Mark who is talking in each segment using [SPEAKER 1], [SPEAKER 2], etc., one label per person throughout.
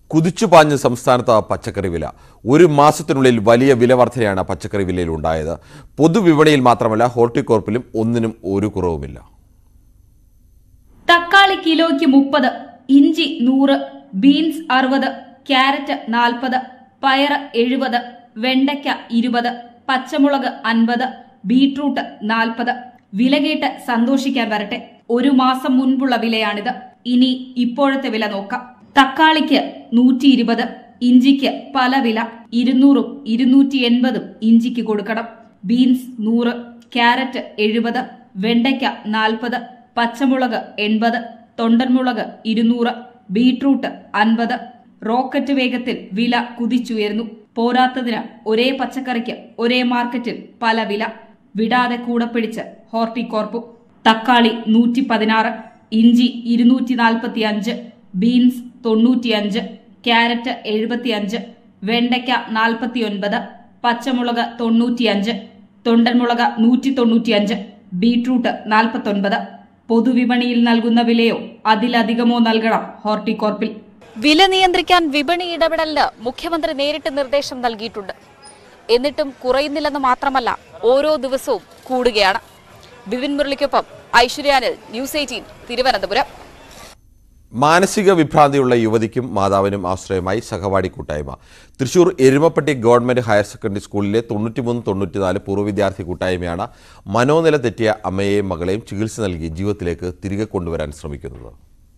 [SPEAKER 1] കുതിച്ചുപാഞ്ഞ് സംസ്ഥാനത്ത് പച്ചക്കറി വില ഒരു മാസത്തിനുള്ളിൽ വലിയ വില വർധനയാണ് പച്ചക്കറി വിലയിൽ ഉണ്ടായത് പൊതുവിപണിയിൽ മാത്രമല്ല ഹോർട്ടികോർപ്പിലും ഒന്നിനും ഒരു കുറവുമില്ല
[SPEAKER 2] തക്കാളി കിലോയ്ക്ക് മുപ്പത് ഇഞ്ചി നൂറ് ബീൻസ് അറുപത് ക്യാരറ്റ് നാൽപ്പത് പയറ് എഴുപത് വെണ്ടയ്ക്ക ഇരുപത് പച്ചമുളക് അൻപത് ബീട്രൂട്ട് നാൽപ്പത് വില കേട്ട് സന്തോഷിക്കാൻ വരട്ടെ ഒരു മാസം മുൻപുള്ള വിലയാണിത് ഇനി ഇപ്പോഴത്തെ വില നോക്കാം തക്കാളിക്ക് നൂറ്റി ഇരുപത് ഇഞ്ചിക്ക് പല വില ഇരുന്നൂറും ഇരുന്നൂറ്റി എൺപതും ഇഞ്ചിക്ക് കൊടുക്കണം ബീൻസ് നൂറ് ക്യാരറ്റ് എഴുപത് വെണ്ടയ്ക്ക നാൽപ്പത് പച്ചമുളക് എൺപത് തൊണ്ടൻമുളക് ഇരുന്നൂറ് ബീട്രൂട്ട് അൻപത് റോക്കറ്റ് വേഗത്തിൽ വില കുതിച്ചുയർന്നു പോരാത്തതിന് ഒരേ പച്ചക്കറിക്ക് ഒരേ മാർക്കറ്റിൽ പല വില വിടാതെ കൂടെ പിടിച്ച് ഹോർട്ടികോർപ്പും തക്കാളി നൂറ്റി പതിനാറ് ഇഞ്ചി ഇരുന്നൂറ്റി നാൽപ്പത്തി അഞ്ച് ബീൻസ് തൊണ്ണൂറ്റിയഞ്ച് ക്യാരറ്റ് എഴുപത്തിയഞ്ച് വെണ്ടയ്ക്ക നാൽപ്പത്തിയൊൻപത് പച്ചമുളക് തൊണ്ണൂറ്റിയഞ്ച് തൊണ്ടൻമുളക് നൂറ്റി തൊണ്ണൂറ്റിയഞ്ച് ബീട്രൂട്ട് നാൽപ്പത്തൊൻപത് പൊതുവിപണിയിൽ നൽകുന്ന വിലയോ അതിലധികമോ നൽകണം ഹോർട്ടികോർപ്പിൽ
[SPEAKER 3] വില നിയന്ത്രിക്കാൻ വിപണി ഇടപെടലിന് മുഖ്യമന്ത്രി നേരിട്ട് നിർദ്ദേശം നൽകിയിട്ടുണ്ട് എന്നിട്ടും കുറയുന്നില്ലെന്ന് മാത്രമല്ല ഓരോ ദിവസവും കൂടുകയാണ് ബിപിൻ മുരളിക്കൊപ്പം ഐശ്വര്യാനിൽ ന്യൂസ് എയ്റ്റീൻ തിരുവനന്തപുരം
[SPEAKER 1] മാനസിക വിഭ്രാന്തിയുള്ള യുവതിക്കും മാതാവിനും ആശ്രയമായി സഹപാഠി കൂട്ടായ്മ Thrissur Erumapetty government higher secondary സ്കൂളിലെ തൊണ്ണൂറ്റിമൂന്ന് തൊണ്ണൂറ്റിനാല് പൂർവ്വ വിദ്യാർത്ഥി കൂട്ടായ്മയാണ് മനോനില തെറ്റിയ അമ്മയെയും മകളെയും ചികിത്സ നൽകി ജീവിതത്തിലേക്ക് തിരികെ കൊണ്ടുവരാൻ ശ്രമിക്കുന്നത്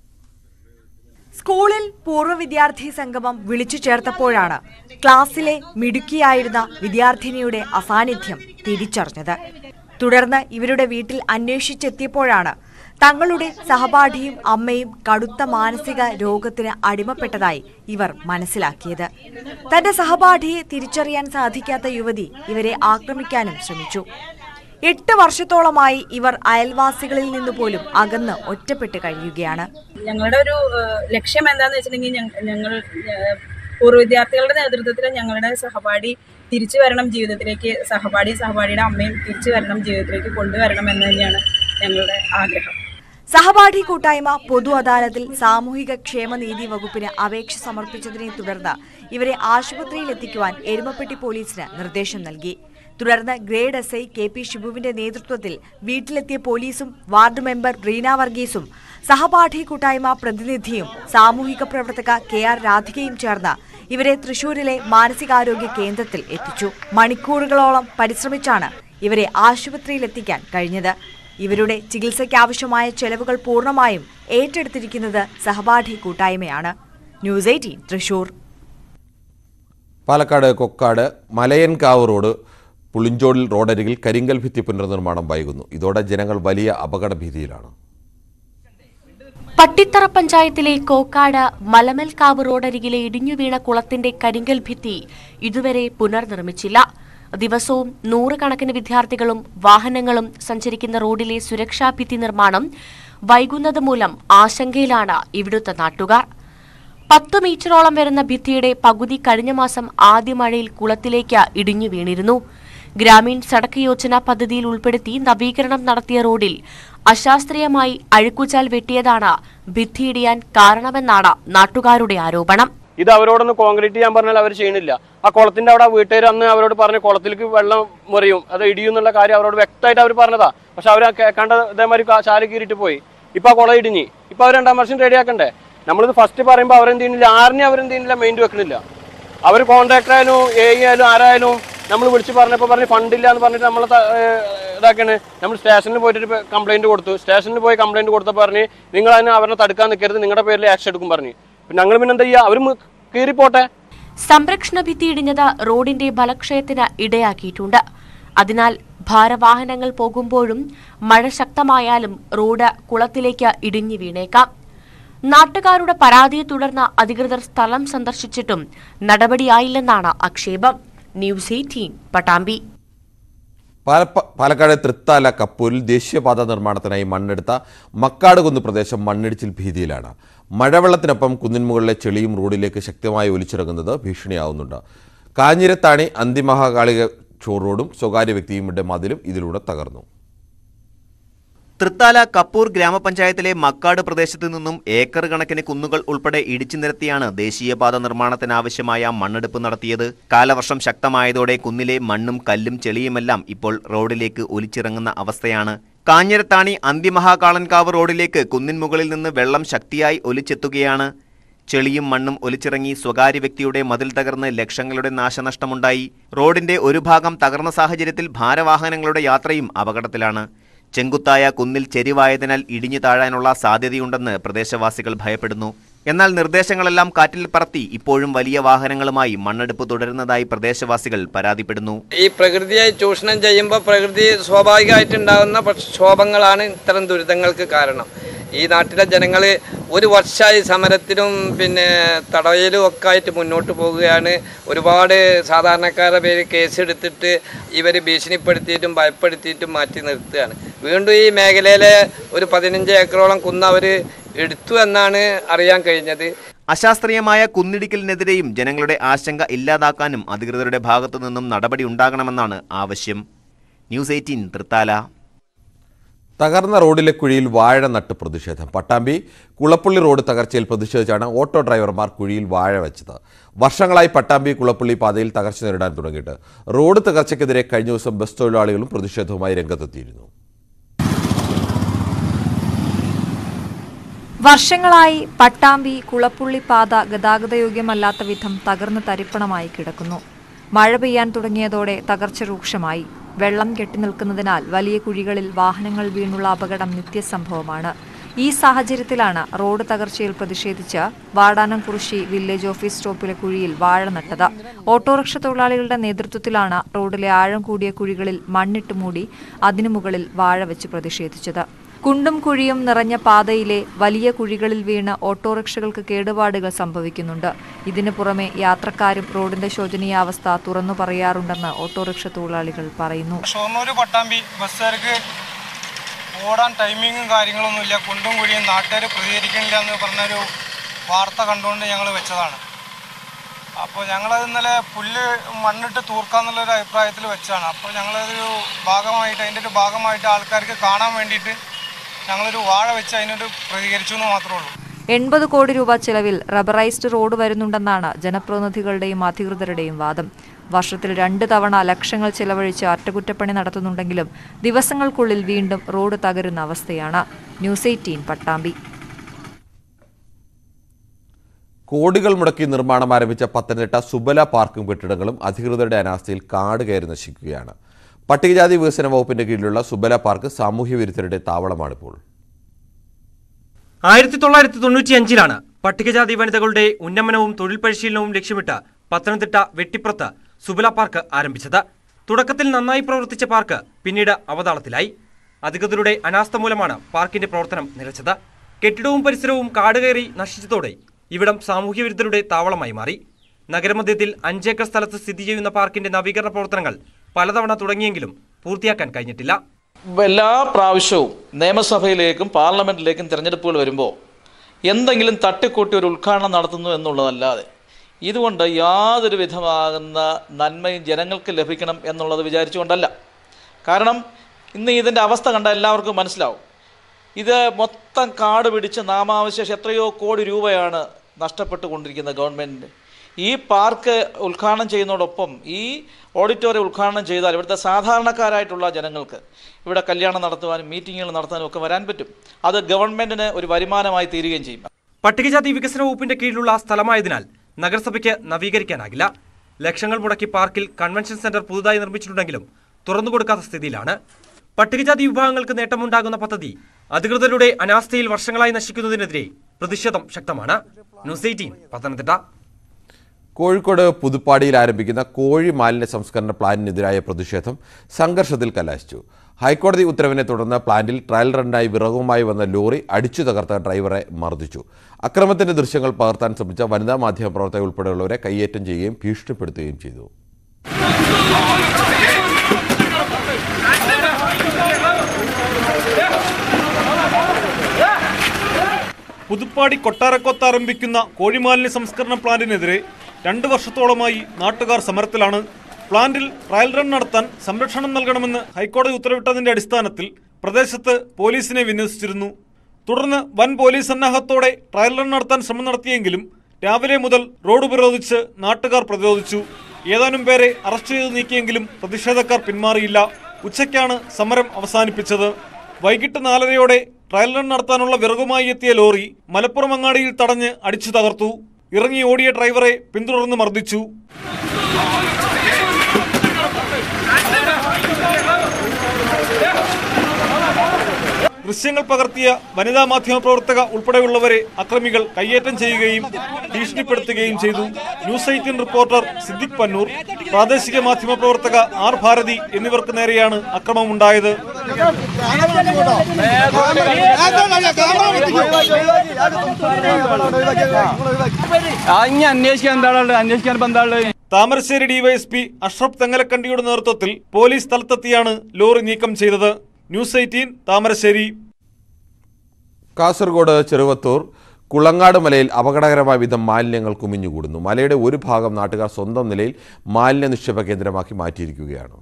[SPEAKER 4] സ്കൂളിൽ പൂർവ്വ വിദ്യാർത്ഥി സംഗമം വിളിച്ചു ചേർത്തപ്പോഴാണ് ക്ലാസ്സിലെ മിടുക്കിയായിരുന്ന വിദ്യാർത്ഥിനിയുടെ അസാന്നിധ്യം തിരിച്ചറിഞ്ഞത് തുടർന്ന് ഇവരുടെ വീട്ടിൽ അന്വേഷിച്ചെത്തിയപ്പോഴാണ് തങ്ങളുടെ സഹപാഠിയും അമ്മയും കടുത്ത മാനസിക രോഗത്തിന് അടിമപ്പെട്ടതായി ഇവർ മനസ്സിലാക്കിയത് തന്റെ സഹപാഠിയെ തിരിച്ചറിയാൻ സാധിക്കാത്ത യുവതി ഇവരെ ആക്രമിക്കാനും ശ്രമിച്ചു എട്ട് വർഷത്തോളമായി ഇവർ അയൽവാസികളിൽ നിന്ന് പോലും അകന്ന് ഒറ്റപ്പെട്ട് കഴിയുകയാണ്
[SPEAKER 5] ഞങ്ങളുടെ ഒരു ഏഹ്, ലക്ഷ്യം എന്താന്ന് വെച്ചിട്ടുണ്ടെങ്കിൽ ഞങ്ങ- ഞങ്ങൾ ഏഹ്, പൂർവ്വ വിദ്യാർത്ഥികളുടെ നേതൃത്വത്തിൽ ഞങ്ങളുടെ സഹപാഠി തിരിച്ചു വരണം ജീവിതത്തിലേക്ക് സഹപാഠി സഹപാഠിയുടെ അമ്മയും തിരിച്ചു വരണം ജീവിതത്തിലേക്ക് കൊണ്ടുവരണം എന്ന് തന്നെയാണ് ഞങ്ങളുടെ ആഗ്രഹം
[SPEAKER 4] സഹപാഠി കൂട്ടായ്മ പൊതു അദാലത്തിൽ സാമൂഹിക ക്ഷേമനീതി വകുപ്പിന് അപേക്ഷ സമർപ്പിച്ചതിനെ തുടർന്ന് ഇവരെ ആശുപത്രിയിൽ എത്തിക്കുവാൻ എരുമപ്പെട്ടി പോലീസിന് നിർദ്ദേശം നൽകി തുടർന്ന് grade S I K P ഷിബുവിന്റെ നേതൃത്വത്തിൽ വീട്ടിലെത്തിയ പോലീസും വാർഡ് മെമ്പർ റീന വർഗീസും സഹപാഠി കൂട്ടായ്മ പ്രതിനിധിയും സാമൂഹിക പ്രവർത്തക കെ ആർ രാധികയും ചേർന്ന് ഇവരെ തൃശൂരിലെ മാനസികാരോഗ്യ കേന്ദ്രത്തിൽ എത്തിച്ചു മണിക്കൂറുകളോളം പരിശ്രമിച്ചാണ് ഇവരെ ആശുപത്രിയിൽ എത്തിക്കാൻ കഴിഞ്ഞത് ഇവരുടെ ചികിത്സയ്ക്കാവശ്യമായ ചെലവുകൾ പൂർണ്ണമായും ഏറ്റെടുത്തിരിക്കുന്നത് സഹപാഠി കൂട്ടായ്മയാണ് news eighteen Thrissur
[SPEAKER 1] Palakkad Kokkad Malayankavu road പുളിഞ്ചോടിൽ റോഡരികിൽ കരിങ്കൽ ഭിത്തി പുനർനിർമ്മാണം വൈകുന്നു ഇതോടെ ജനങ്ങൾ വലിയ അപകട ഭീതിയിലാണ്
[SPEAKER 6] പട്ടിത്തറ പഞ്ചായത്തിലെ കോക്കാട് മലമൽക്കാവ് റോഡരികിലെ ഇടിഞ്ഞുവീണ കുളത്തിന്റെ കരിങ്കൽ ഭിത്തി ഇതുവരെ പുനർനിർമ്മിച്ചില്ല ദിവസവും നൂറുകണക്കിന് വിദ്യാർത്ഥികളും വാഹനങ്ങളും സഞ്ചരിക്കുന്ന റോഡിലെ സുരക്ഷാ ഭിത്തി നിർമ്മാണം വൈകുന്നത് മൂലം ആശങ്കയിലാണ് ഇവിടുത്തെ നാട്ടുകാർ പത്ത് മീറ്ററോളം വരുന്ന ഭിത്തിയുടെ പകുതി കഴിഞ്ഞ മാസം ആദ്യ മഴയിൽ കുളത്തിലേക്ക് ഇടിഞ്ഞു വീണിരുന്നു ഗ്രാമീൺ സടക്ക് യോജന പദ്ധതിയിൽ ഉൾപ്പെടുത്തി നവീകരണം നടത്തിയ റോഡിൽ അശാസ്ത്രീയമായി അഴുക്കുചാൽ വെട്ടിയതാണ് ഭിത്തിയിടിയാൻ കാരണമെന്നാണ് നാട്ടുകാരുടെ ആരോപണം
[SPEAKER 7] ഇത് അവരോടൊന്ന് കോൺക്രീറ്റ് ചെയ്യാൻ പറഞ്ഞാൽ അവർ ചെയ്യണില്ല ആ കുളത്തിന്റെ അവിടെ വീട്ടുകാർ അന്ന് അവരോട് പറഞ്ഞു കുളത്തിലേക്ക് വെള്ളം മുറിയും അത് ഇടിയും എന്നുള്ള കാര്യം അവരോട് വ്യക്തമായിട്ട് അവർ പറഞ്ഞതാ പക്ഷെ അവർ കേൾക്കാണ്ട് ഇതേമാതിരി കാ- ചാല് കീറിയിട്ട് പോയി ഇപ്പൊ ആ കുളം ഇടിഞ്ഞ് ഇപ്പൊ അവർ രണ്ടാം വർഷം റെഡി ആക്കണ്ടേ നമ്മളിത് ഫസ്റ്റ് പറയുമ്പോൾ അവരെന്ത് ചെയ്യുന്നില്ല ആറിനെ അവരെന്ത് ചെയ്യുന്നില്ല മെയിൻറ്റ് വെക്കണില്ല അവർ കോൺട്രാക്ടർ ആയാലും എ ആയാലും ആരായാലും നമ്മൾ വിളിച്ച് പറഞ്ഞപ്പോൾ പറഞ്ഞ് ഫണ്ടില്ല എന്ന് പറഞ്ഞിട്ട് നമ്മളെ ത- ഏഹ് ഇതാക്കാണ് നമ്മൾ സ്റ്റേഷനിൽ പോയിട്ട് കംപ്ലൈന്റ് കൊടുത്തു സ്റ്റേഷനിൽ പോയി കംപ്ലൈന്റ് കൊടുത്തപ്പോൾ പറഞ്ഞ് നിങ്ങൾ അതിനെ അവരെ തടുക്കാൻ നിൽക്കരുത് നിങ്ങളുടെ പേരിൽ ആക്ഷൻ എടുക്കും പറഞ്ഞു പിന്നെ ഞങ്ങൾ പിന്നെ എന്താ ചെയ്യുക അവർ കീറിപ്പോട്ടെ
[SPEAKER 6] സംരക്ഷണ ഭിത്തി ഇടിഞ്ഞത് റോഡിന്റെ ബലക്ഷയത്തിന് ഇടയാക്കിയിട്ടുണ്ട് അതിനാൽ ഭാരവാഹനങ്ങൾ പോകുമ്പോഴും മഴ ശക്തമായാലും റോഡ് കുളത്തിലേക്ക് ഇടിഞ്ഞു വീണേക്കാം നാട്ടുകാരുടെ പരാതിയെ തുടർന്ന് അധികൃതർ സ്ഥലം സന്ദർശിച്ചിട്ടും നടപടിയായില്ലെന്നാണ് ആക്ഷേപം ന്യൂസ് എയ്റ്റീൻ പട്ടാമ്പി
[SPEAKER 1] പാലപ്പ- പാലക്കാട് തൃത്താല കപ്പൂരിൽ ദേശീയപാത നിർമ്മാണത്തിനായി മണ്ണെടുത്ത മക്കാടുകുന്ന് പ്രദേശം മണ്ണിടിച്ചിൽ ഭീതിയിലാണ് മഴവെള്ളത്തിനൊപ്പം കുന്നിൻ മുകളിലെ ചെളിയും റോഡിലേക്ക് ശക്തമായി ഒലിച്ചിറങ്ങുന്നത് ഭീഷണിയാവുന്നുണ്ട് കാഞ്ഞിരത്താണി അന്തിമഹാകാളിക ഷോർ റോഡും സ്വകാര്യ വ്യക്തിയുടെ മതിലും ഇതിലൂടെ തകർന്നു
[SPEAKER 8] തൃത്താല കപ്പൂർ ഗ്രാമപഞ്ചായത്തിലെ മക്കാട് പ്രദേശത്തു നിന്നും ഏക്കർ കണക്കിന് കുന്നുകൾ ഉൾപ്പെടെ ഇടിച്ചു നിരത്തിയാണ് ദേശീയപാത നിർമ്മാണത്തിനാവശ്യമായ മണ്ണെടുപ്പ് നടത്തിയത് കാലവർഷം ശക്തമായതോടെ കുന്നിലെ മണ്ണും കല്ലും ചെളിയുമെല്ലാം ഇപ്പോൾ റോഡിലേക്ക് ഒലിച്ചിറങ്ങുന്ന അവസ്ഥയാണ് കാഞ്ഞിരത്താണി അന്തിമഹാകാളൻകാവ് റോഡിലേക്ക് കുന്നിൻ മുകളിൽ നിന്ന് വെള്ളം ശക്തിയായി ഒലിച്ചെത്തുകയാണ് ചെളിയും മണ്ണും ഒലിച്ചിറങ്ങി സ്വകാര്യ വ്യക്തിയുടെ മതിൽ തകർന്ന് ലക്ഷങ്ങളുടെ നാശനഷ്ടമുണ്ടായി റോഡിന്റെ ഒരു ഭാഗം തകർന്ന സാഹചര്യത്തിൽ ഭാരവാഹനങ്ങളുടെ യാത്രയും അപകടത്തിലാണ് ചെങ്കുത്തായ കുന്നിൽ ചെരിവായതിനാൽ ഇടിഞ്ഞു താഴാനുള്ള സാധ്യതയുണ്ടെന്ന് പ്രദേശവാസികൾ ഭയപ്പെടുന്നു എന്നാൽ നിർദ്ദേശങ്ങളെല്ലാം കാറ്റിൽ പറത്തി ഇപ്പോഴും വലിയ വാഹനങ്ങളുമായി മണ്ണെടുപ്പ് തുടരുന്നതായി പ്രദേശവാസികൾ പരാതിപ്പെടുന്നു
[SPEAKER 9] ഈ പ്രകൃതിയെ ചൂഷണം ചെയ്യുമ്പോൾ പ്രകൃതി സ്വാഭാവികമായിട്ടുണ്ടാകുന്ന പ്രക്ഷോഭങ്ങളാണ് ഇത്തരം ദുരിതങ്ങൾക്ക് കാരണം ഈ നാട്ടിലെ ജനങ്ങൾ ഒരു വർഷമായി സമരത്തിനും പിന്നെ തടയലും ഒക്കെ ആയിട്ട് മുന്നോട്ട് പോകുകയാണ് ഒരുപാട് സാധാരണക്കാരുടെ പേര് കേസെടുത്തിട്ട് ഇവർ ഭീഷണിപ്പെടുത്തിയിട്ടും ഭയപ്പെടുത്തിയിട്ടും മാറ്റി നിർത്തുകയാണ് വീണ്ടും ഈ മേഖലയിലെ ഒരു പതിനഞ്ച് ഏക്കറോളം കുന്ന് അവർ എടുത്തു എന്നാണ് അറിയാൻ കഴിഞ്ഞത്
[SPEAKER 8] അശാസ്ത്രീയമായ കുന്നിടിക്കലിനെതിരെയും ജനങ്ങളുടെ ആശങ്ക ഇല്ലാതാക്കാനും അധികൃതരുടെ ഭാഗത്തു നിന്നും നടപടി ഉണ്ടാകണമെന്നാണ് ആവശ്യം ന്യൂസ് എയ്റ്റീൻ തൃത്താല
[SPEAKER 1] തകർന്ന റോഡിലെ കുഴിയിൽ വാഴ നട്ട് പ്രതിഷേധം പട്ടാമ്പി കുളപ്പള്ളി റോഡ് തകർച്ചയിൽ പ്രതിഷേധിച്ചാണ് ഓട്ടോ ഡ്രൈവർമാർ കുഴിയിൽ വാഴ വെച്ചത് വർഷങ്ങളായി പട്ടാമ്പി കുളപ്പള്ളി പാതയിൽ തകർച്ച നേരിടാൻ തുടങ്ങിയിട്ട് റോഡ് തകർച്ചയ്ക്കെതിരെ കഴിഞ്ഞ ദിവസം ബസ് തൊഴിലാളികളും പ്രതിഷേധവുമായി രംഗത്തെത്തിയിരുന്നു
[SPEAKER 10] വർഷങ്ങളായി പട്ടാമ്പി കുളപ്പുള്ളി പാത ഗതാഗതയോഗ്യമല്ലാത്ത വിധം തകർന്ന് തരിപ്പണമായി കിടക്കുന്നു മഴ പെയ്യാൻ തുടങ്ങിയതോടെ തകർച്ച രൂക്ഷമായി വെള്ളം കെട്ടിനിൽക്കുന്നതിനാൽ വലിയ കുഴികളിൽ വാഹനങ്ങൾ വീണുള്ള അപകടം നിത്യസംഭവമാണ് ഈ സാഹചര്യത്തിലാണ് റോഡ് തകർച്ചയിൽ പ്രതിഷേധിച്ച് വാടാനംകുറിശി വില്ലേജ് ഓഫീസ് സ്റ്റോപ്പിലെ കുഴിയിൽ വാഴ നട്ടത് ഓട്ടോറിക്ഷ തൊഴിലാളികളുടെ നേതൃത്വത്തിലാണ് റോഡിലെ ആഴം കൂടിയ കുഴികളിൽ മണ്ണിട്ട് മൂടി അതിനു മുകളിൽ വാഴ വെച്ച് പ്രതിഷേധിച്ചത് കുണ്ടും കുഴിയും നിറഞ്ഞ പാതയിലെ വലിയ കുഴികളിൽ വീണ് ഓട്ടോറിക്ഷകൾക്ക് കേടുപാടുകൾ സംഭവിക്കുന്നുണ്ട് ഇതിനു പുറമെ യാത്രക്കാരും റോഡിന്റെ ശോചനീയാവസ്ഥ തുറന്നു പറയാറുണ്ടെന്ന് ഓട്ടോറിക്ഷ തൊഴിലാളികൾ പറയുന്നു
[SPEAKER 11] ഷൊർണൂർ പട്ടാമ്പി ബസ്സുകാർക്ക് ഓടാൻ ടൈമിങ്ങും കാര്യങ്ങളൊന്നുമില്ല കുണ്ടും കുഴിയും നാട്ടുകാർ പ്രതികരിക്കണില്ല എന്ന് പറഞ്ഞൊരു വാർത്ത കണ്ടുകൊണ്ട് ഞങ്ങൾ വെച്ചതാണ് അപ്പോൾ ഞങ്ങളത് ഇന്നലെ പുല്ല് മണ്ണിട്ട് തൂർക്കാന്നുള്ളൊരു അഭിപ്രായത്തിൽ വെച്ചതാണ് അപ്പോൾ ഞങ്ങളതൊരു ഭാഗമായിട്ട് അതിൻ്റെ ഒരു ഭാഗമായിട്ട് ആൾക്കാർക്ക് കാണാൻ വേണ്ടിയിട്ട് ഞങ്ങളൊരു വാഴ വെച്ച് അതിനൊരു പ്രതികരിച്ചു എന്ന് മാത്രമേ ഉള്ളൂ
[SPEAKER 10] എൺപത് കോടി രൂപ ചെലവിൽ റബ്ബറൈസ്ഡ് റോഡ് വരുന്നുണ്ടെന്നാണ് ജനപ്രതിനിധികളുടെയും അധികൃതരുടെയും വാദം വർഷത്തിൽ രണ്ട് തവണ ലക്ഷങ്ങൾ ചെലവഴിച്ച് അറ്റകുറ്റപ്പണി നടത്തുന്നുണ്ടെങ്കിലും ദിവസങ്ങൾക്കുള്ളിൽ വീണ്ടും റോഡ് തകരുന്ന അവസ്ഥയാണ് ന്യൂസ് എയ്റ്റീൻ പട്ടാമ്പി
[SPEAKER 1] കോടികൾ മുടക്കി നിർമ്മാണം ആരംഭിച്ച പത്തനംതിട്ട സുബല പാർക്കും കെട്ടിടങ്ങളും അധികൃതരുടെ അനാസ്ഥയിൽ കാട് കയറി നശിക്കുകയാണ് പട്ടികജാതി വികസന വകുപ്പിന്റെ കീഴിലുള്ള സുബല പാർക്ക് സാമൂഹ്യ വിരുദ്ധരുടെ താവളമാണിപ്പോൾ
[SPEAKER 12] ആയിരത്തി തൊള്ളായിരത്തി തൊണ്ണൂറ്റി അഞ്ചിലാണ് പട്ടികജാതി വനിതകളുടെ ഉന്നമനവും തൊഴിൽ പരിശീലനവും ലക്ഷ്യമിട്ട് പത്തനംതിട്ട വെട്ടിപ്പുറത്ത് സുബല പാർക്ക് ആരംഭിച്ചത് തുടക്കത്തിൽ നന്നായി പ്രവർത്തിച്ച പാർക്ക് പിന്നീട് അവതാളത്തിലായി അധികൃതരുടെ അനാസ്ഥ മൂലമാണ് പാർക്കിന്റെ പ്രവർത്തനം നിലച്ചത് കെട്ടിടവും പരിസരവും കാടുകയറി നശിച്ചതോടെ ഇവിടം സാമൂഹ്യ വിരുദ്ധരുടെ താവളമായി മാറി നഗരമധ്യത്തിൽ അഞ്ചേക്കർ സ്ഥലത്ത് സ്ഥിതി ചെയ്യുന്ന പാർക്കിന്റെ നവീകരണ പ്രവർത്തനങ്ങൾ പലതവണ തുടങ്ങിയെങ്കിലും പൂർത്തിയാക്കാൻ കഴിഞ്ഞിട്ടില്ല
[SPEAKER 13] എല്ലാ പ്രാവശ്യവും നിയമസഭയിലേക്കും പാർലമെൻറ്റിലേക്കും തിരഞ്ഞെടുപ്പുകൾ വരുമ്പോൾ എന്തെങ്കിലും തട്ടിക്കൂട്ടി ഒരു ഉദ്ഘാടനം നടത്തുന്നു എന്നുള്ളതല്ലാതെ ഇതുകൊണ്ട് യാതൊരു വിധമാകുന്ന നന്മയും ജനങ്ങൾക്ക് ലഭിക്കണം എന്നുള്ളത് വിചാരിച്ചുകൊണ്ടല്ല കാരണം ഇന്ന് ഇതിൻ്റെ അവസ്ഥ കണ്ട എല്ലാവർക്കും മനസ്സിലാവും ഇത് മൊത്തം കാട് പിടിച്ച് നാമാവശേഷം എത്രയോ കോടി രൂപയാണ് നഷ്ടപ്പെട്ടുകൊണ്ടിരിക്കുന്നത് ഗവൺമെൻറ്റിന് ഈ പാർക്ക് ഉദ്ഘാടനം ചെയ്യുന്നതോടൊപ്പം ഈ ഓഡിറ്റോറിയം ഉദ്ഘാടനം ചെയ്താൽ ഇവിടുത്തെ സാധാരണക്കാരായിട്ടുള്ള ജനങ്ങൾക്ക് ഇവിടെ കല്യാണം നടത്തുവാനും മീറ്റിങ്ങുകൾ നടത്താനും ഒക്കെ വരാൻ പറ്റും അത് ഗവൺമെൻറ്റിന് ഒരു വരുമാനമായി തീരുകയും ചെയ്യും
[SPEAKER 12] പട്ടികജാതി വികസന വകുപ്പിന്റെ കീഴിലുള്ള സ്ഥലമായതിനാൽ നഗരസഭയ്ക്ക് നവീകരിക്കാനാകില്ല ലക്ഷങ്ങൾ മുടക്കി പാർക്കിൽ കൺവെൻഷൻ സെന്റർ പുതുതായി നിർമ്മിച്ചിട്ടുണ്ടെങ്കിലും തുറന്നുകൊടുക്കാത്ത സ്ഥിതിയിലാണ് പട്ടികജാതി വിഭാഗങ്ങൾക്ക് നേട്ടമുണ്ടാകുന്ന പദ്ധതി അധികൃതരുടെ അനാസ്ഥയിൽ വർഷങ്ങളായി നശിക്കുന്നതിനെതിരെ പ്രതിഷേധം ശക്തമാണ് ന്യൂസ് എയ്റ്റീൻ പത്തനംതിട്ട
[SPEAKER 1] കോഴിക്കോട് പുതുപ്പാടിയിൽ ആരംഭിക്കുന്ന കോഴി മാലിന്യ സംസ്കരണ പ്ലാന്റിനെതിരായ പ്രതിഷേധം സംഘർഷത്തിൽ കലാശിച്ചു ഹൈക്കോടതി ഉത്തരവിനെ തുടർന്ന് പ്ലാന്റിൽ ട്രയൽ റണ്ണായി വിറകുമായി വന്ന ലോറി അടിച്ചു തകർത്ത ഡ്രൈവറെ മർദ്ദിച്ചു അക്രമത്തിന്റെ ദൃശ്യങ്ങൾ പകർത്താൻ ശ്രമിച്ച വനിതാ മാധ്യമ പ്രവർത്തകർ ഉൾപ്പെടെയുള്ളവരെ കയ്യേറ്റം ചെയ്യുകയും ഭീഷണിപ്പെടുത്തുകയും ചെയ്തു
[SPEAKER 14] പുതുപ്പാടി കൊട്ടാരക്കൊത്ത് ആരംഭിക്കുന്ന കോഴിമാലിന്യ സംസ്കരണ പ്ലാന്റിനെതിരെ രണ്ട് വർഷത്തോളമായി നാട്ടുകാർ സമരത്തിലാണ് പ്ലാന്റിൽ ട്രയൽ റൺ നടത്താൻ സംരക്ഷണം നൽകണമെന്ന് ഹൈക്കോടതി ഉത്തരവിട്ടതിന്റെ അടിസ്ഥാനത്തിൽ പ്രദേശത്ത് പോലീസിനെ വിന്യസിച്ചിരുന്നു തുടർന്ന് വൻ പോലീസ് സന്നാഹത്തോടെ ട്രയൽ റൺ നടത്താൻ ശ്രമം നടത്തിയെങ്കിലും രാവിലെ മുതൽ റോഡ് ഉപരോധിച്ച് നാട്ടുകാർ പ്രതിരോധിച്ചു ഏതാനും പേരെ അറസ്റ്റ് ചെയ്ത് നീക്കിയെങ്കിലും പ്രതിഷേധക്കാർ പിന്മാറിയില്ല ഉച്ചയ്ക്കാണ് സമരം അവസാനിപ്പിച്ചത് വൈകിട്ട് നാലരയോടെ ട്രയൽ റൺ നടത്താനുള്ള വിറകുമായി എത്തിയ ലോറി മലപ്പുറം അങ്ങാടിയിൽ തടഞ്ഞ് അടിച്ചു തകർത്തു ഇറങ്ങി ഓടിയ ഡ്രൈവറെ പിന്തുടർന്ന് മർദ്ദിച്ചു ദൃശ്യങ്ങൾ പകർത്തിയ വനിതാ മാധ്യമ പ്രവർത്തക ഉൾപ്പെടെയുള്ളവരെ അക്രമികൾ കയ്യേറ്റം ചെയ്യുകയും ഭീഷണിപ്പെടുത്തുകയും ചെയ്തു news eighteen reporter Siddique Pannur പ്രാദേശിക മാധ്യമ പ്രവർത്തക ആർ ഭാരതി എന്നിവർക്ക് നേരെയാണ് അക്രമമുണ്ടായത്
[SPEAKER 15] ഇനി അന്വേഷിക്കാൻ എന്താണുള്ളത് അന്വേഷിക്കാൻ ഇപ്പൊ എന്താണുള്ളത്
[SPEAKER 14] താമരശ്ശേരി ഡിവൈഎസ്പി അഷ്റഫ് തെങ്ങലക്കണ്ടിയുടെ നേതൃത്വത്തിൽ പോലീസ് സ്ഥലത്തെത്തിയാണ് ലോറി നീക്കം ചെയ്തത് ന്യൂസ് എയ്റ്റീൻ താമരശ്ശേരി
[SPEAKER 1] കാസർഗോഡ് ചെറുവത്തൂർ കുളങ്ങാട് മലയിൽ അപകടകരമായ വിധം മാലിന്യങ്ങൾ കുമിഞ്ഞുകൂടുന്നു മലയുടെ ഒരു ഭാഗം നാട്ടുകാർ സ്വന്തം നിലയിൽ മാലിന്യ നിക്ഷേപ കേന്ദ്രമാക്കി മാറ്റിയിരിക്കുകയാണ്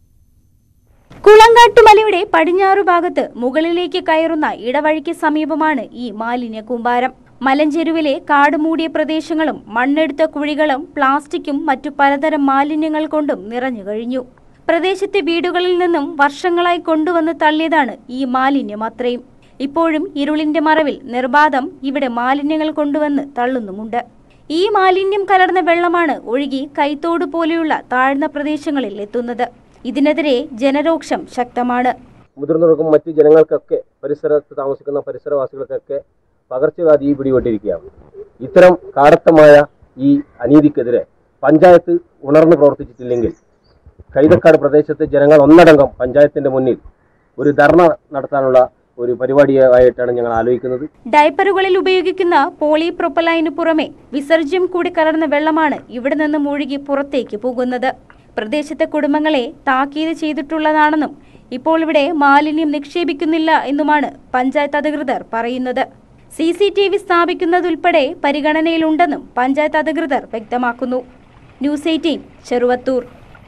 [SPEAKER 16] കുളങ്കാട്ടുമലയുടെ പടിഞ്ഞാറു ഭാഗത്ത് മുകളിലേക്ക് കയറുന്ന ഇടവഴിക്ക് സമീപമാണ് ഈ മാലിന്യ കൂമ്പാരം മലഞ്ചെരുവിലെ കാട് മൂടിയ പ്രദേശങ്ങളും മണ്ണെടുത്ത കുഴികളും പ്ലാസ്റ്റിക്കും മറ്റു പലതരം മാലിന്യങ്ങൾ കൊണ്ടും നിറഞ്ഞു കഴിഞ്ഞു പ്രദേശത്തെ വീടുകളിൽ നിന്നും വർഷങ്ങളായി കൊണ്ടുവന്ന് തള്ളിയതാണ് ഈ മാലിന്യം അത്രയും ഇപ്പോഴും ഇരുളിന്റെ മറവിൽ നിർബാധം ഇവിടെ മാലിന്യങ്ങൾ കൊണ്ടുവന്ന് തള്ളുന്നുമുണ്ട് ഈ മാലിന്യം കലർന്ന വെള്ളമാണ് ഒഴുകി കൈത്തോട് പോലെയുള്ള താഴ്ന്ന പ്രദേശങ്ങളിൽ എത്തുന്നത് ഇതിനെതിരെ ജനരോക്ഷം ശക്തമാണ്
[SPEAKER 17] മുതിർന്നവർക്കും മറ്റ് ജനങ്ങൾക്കൊക്കെ പരിസരത്ത് താമസിക്കുന്ന പരിസരവാസികൾക്കൊക്കെ പകർച്ചവ്യാധി പിടിപെട്ടിരിക്കുകയാണ് ഇത്തരം കാടത്തമായ ഈ അനീതിക്കെതിരെ പഞ്ചായത്ത് ഉണർന്നു പ്രവർത്തിച്ചിട്ടില്ലെങ്കിൽ കൈതക്കാട് പ്രദേശത്തെ ജനങ്ങൾ ഒന്നടങ്കം പഞ്ചായത്തിന്റെ മുന്നിൽ ഒരു ധർണ നടത്താനുള്ള ഒരു പരിപാടിയായിട്ടാണ് ഞങ്ങൾ ആലോചിക്കുന്നത്
[SPEAKER 16] ഡയപ്പറുകളിൽ ഉപയോഗിക്കുന്ന പോളിപ്രൊപ്പലൈനു പുറമെ വിസർജ്യം കൂടി കലർന്ന വെള്ളമാണ് ഇവിടെ നിന്നും ഒഴുകി പുറത്തേക്ക് പോകുന്നത് പ്രദേശത്തെ കുടുംബങ്ങളെ താക്കീത് ചെയ്തിട്ടുള്ളതാണെന്നും ഇപ്പോൾ ഇവിടെ മാലിന്യം നിക്ഷേപിക്കുന്നില്ല എന്നുമാണ് പഞ്ചായത്ത് അധികൃതർ പറയുന്നത് സി സി ടി വി സ്ഥാപിക്കുന്നതുൾപ്പെടെ പരിഗണനയിലുണ്ടെന്നും പഞ്ചായത്ത് അധികൃതർ വ്യക്തമാക്കുന്നു ന്യൂസ് എയ്റ്റീൻ ചെറുവത്തൂർ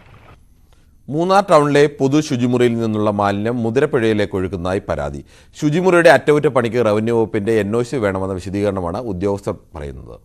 [SPEAKER 1] മൂന്നാർ ടൗണിലെ പൊതു ശുചിമുറിയിൽ നിന്നുള്ള മാലിന്യം മുതിരപ്പുഴയിലേക്ക് ഒഴുകുന്നതായി പരാതി ശുചിമുറിയുടെ അറ്റകുറ്റപ്പണിക്ക് റവന്യൂ വകുപ്പിന്റെ എൻ ഒ സി വേണമെന്ന വിശദീകരണമാണ് ഉദ്യോഗസ്ഥർ പറയുന്നത്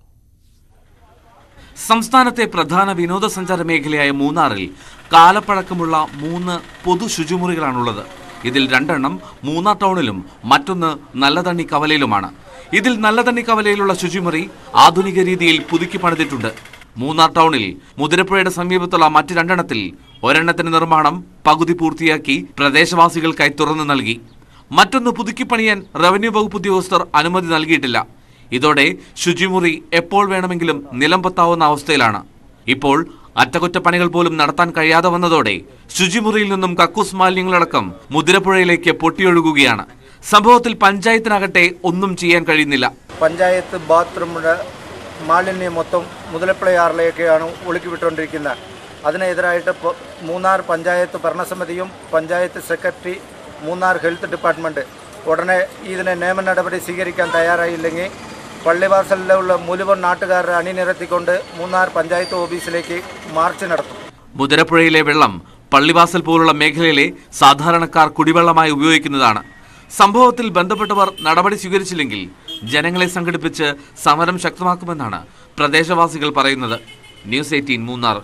[SPEAKER 18] സംസ്ഥാനത്തെ പ്രധാന വിനോദസഞ്ചാര മേഖലയായ മൂന്നാറിൽ കാലപ്പഴക്കമുള്ള മൂന്ന് പൊതു ശുചിമുറികളാണുള്ളത് ഇതിൽ രണ്ടെണ്ണം മൂന്നാർ ടൗണിലും മറ്റൊന്ന് നല്ലതണ്ണി കവലയിലുമാണ് ഇതിൽ നല്ലതണ്ണി കവലയിലുള്ള ശുചിമുറി ആധുനിക രീതിയിൽ പുതുക്കി പണിതിട്ടുണ്ട് മൂന്നാർ ടൗണിൽ മുതിരപ്പുഴയുടെ സമീപത്തുള്ള മറ്റ് രണ്ടെണ്ണത്തിൽ ഒരെണ്ണത്തിന്റെ നിർമ്മാണം പകുതി പൂർത്തിയാക്കി പ്രദേശവാസികൾക്കായി തുറന്നു നൽകി മറ്റൊന്ന് പുതുക്കി പണിയാൻ റവന്യൂ വകുപ്പ് ഉദ്യോഗസ്ഥർ അനുമതി നൽകിയിട്ടില്ല ഇതോടെ ശുചിമുറി എപ്പോൾ വേണമെങ്കിലും നിലംപൊത്താവുന്ന അവസ്ഥയിലാണ് ഇപ്പോൾ അറ്റകുറ്റപ്പണികൾ പോലും നടത്താൻ കഴിയാതെ വന്നതോടെ ശുചിമുറിയിൽ നിന്നും കക്കൂസ് മാലിന്യങ്ങളടക്കം മുതിരപ്പുഴയിലേക്ക് പൊട്ടിയൊഴുകുകയാണ് സംഭവത്തിൽ പഞ്ചായത്തിനാകട്ടെ ഒന്നും ചെയ്യാൻ കഴിയുന്നില്ല
[SPEAKER 19] പഞ്ചായത്ത് ബാത്റൂമിൻ്റെ മാലിന്യം മൊത്തം മുതലപ്പിളയാറിലേക്കാണ് ഒഴുക്കി വിട്ടുകൊണ്ടിരിക്കുന്നത് അതിനെതിരായിട്ട് പ- മൂന്നാർ പഞ്ചായത്ത് ഭരണസമിതിയും panchayat secretary Munnar health department ഉടനെ ഇതിനെ നിയമ നടപടി സ്വീകരിക്കാൻ തയ്യാറായില്ലെങ്കിൽ പള്ളിവാസലിലുള്ള മുഴുവൻ നാട്ടുകാരെ അണിനിരത്തിക്കൊണ്ട് മൂന്നാർ പഞ്ചായത്ത് ഓഫീസിലേക്ക് മാർച്ച് നടത്തും
[SPEAKER 18] മുതിരപ്പുഴയിലെ വെള്ളം പള്ളിവാസൽ പോലുള്ള മേഖലയിലെ സാധാരണക്കാർ കുടിവെള്ളമായി ഉപയോഗിക്കുന്നതാണ് സംഭവത്തിൽ ബന്ധപ്പെട്ടവർ നടപടി സ്വീകരിച്ചില്ലെങ്കിൽ ജനങ്ങളെ സംഘടിപ്പിച്ച് സമരം ശക്തമാക്കുമെന്നാണ് പ്രദേശവാസികൾ പറയുന്നത് ന്യൂസ് എയ്റ്റീൻ മൂന്നാർ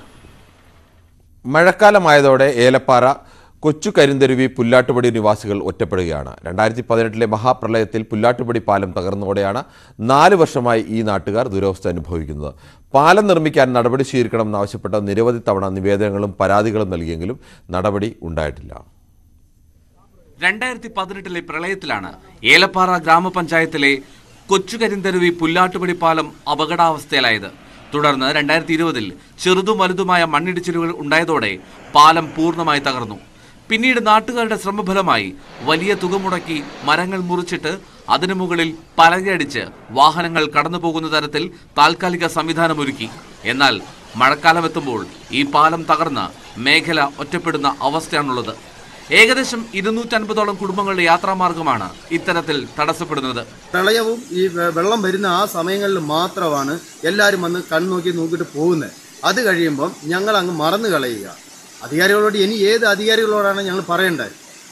[SPEAKER 1] മഴക്കാലമായതോടെ ഏലപ്പാറ കൊച്ചു കരിന്തരുവി പുല്ലാട്ടുപടി നിവാസികൾ ഒറ്റപ്പെടുകയാണ് രണ്ടായിരത്തി പതിനെട്ടിലെ മഹാപ്രളയത്തിൽ പുല്ലാട്ടുപടി പാലം തകർന്നതോടെയാണ് നാല് വർഷമായി ഈ നാട്ടുകാർ ദുരവസ്ഥ അനുഭവിക്കുന്നത് പാലം നിർമ്മിക്കാൻ നടപടി സ്വീകരിക്കണമെന്നാവശ്യപ്പെട്ട നിരവധി തവണ നിവേദനങ്ങളും പരാതികളും നൽകിയെങ്കിലും നടപടി ഉണ്ടായിട്ടില്ല
[SPEAKER 18] രണ്ടായിരത്തി പതിനെട്ടിലെ പ്രളയത്തിലാണ് ഏലപ്പാറ ഗ്രാമപഞ്ചായത്തിലെ കൊച്ചുകരിന്തരുവി പുല്ലാട്ടുപടി പാലം അപകടാവസ്ഥയിലായത് തുടർന്ന് രണ്ടായിരത്തി ഇരുപതിൽ ചെറുതും വലുതുമായ മണ്ണിടിച്ചിലുകൾ ഉണ്ടായതോടെ പാലം പൂർണ്ണമായി തകർന്നു പിന്നീട് നാട്ടുകാരുടെ ശ്രമഫലമായി വലിയ തുക മുടക്കി മരങ്ങൾ മുറിച്ചിട്ട് അതിനു മുകളിൽ പലകയടിച്ച് വാഹനങ്ങൾ കടന്നു പോകുന്ന തരത്തിൽ താൽക്കാലിക സംവിധാനമൊരുക്കി എന്നാൽ മഴക്കാലം എത്തുമ്പോൾ ഈ പാലം തകർന്ന് മേഖല ഒറ്റപ്പെടുന്ന അവസ്ഥയാണുള്ളത് ഏകദേശം ഇരുന്നൂറ്റൻപതോളം കുടുംബങ്ങളുടെ യാത്രാമാർഗമാണ് ഇത്തരത്തിൽ തടസ്സപ്പെടുന്നത്
[SPEAKER 20] പ്രളയവും ഈ വെ- വെള്ളം വരുന്ന ആ സമയങ്ങളിൽ മാത്രമാണ് എല്ലാവരും വന്ന് കണ്ണുനോക്കി നോക്കിയിട്ട് പോകുന്നത് അത് കഴിയുമ്പം ഞങ്ങൾ അങ്ങ് മറന്നു കളയുക അധികാരികളോട് ഇനി ഏത് അധികാരികളോടാണ് ഞങ്ങൾ പറയേണ്ടത്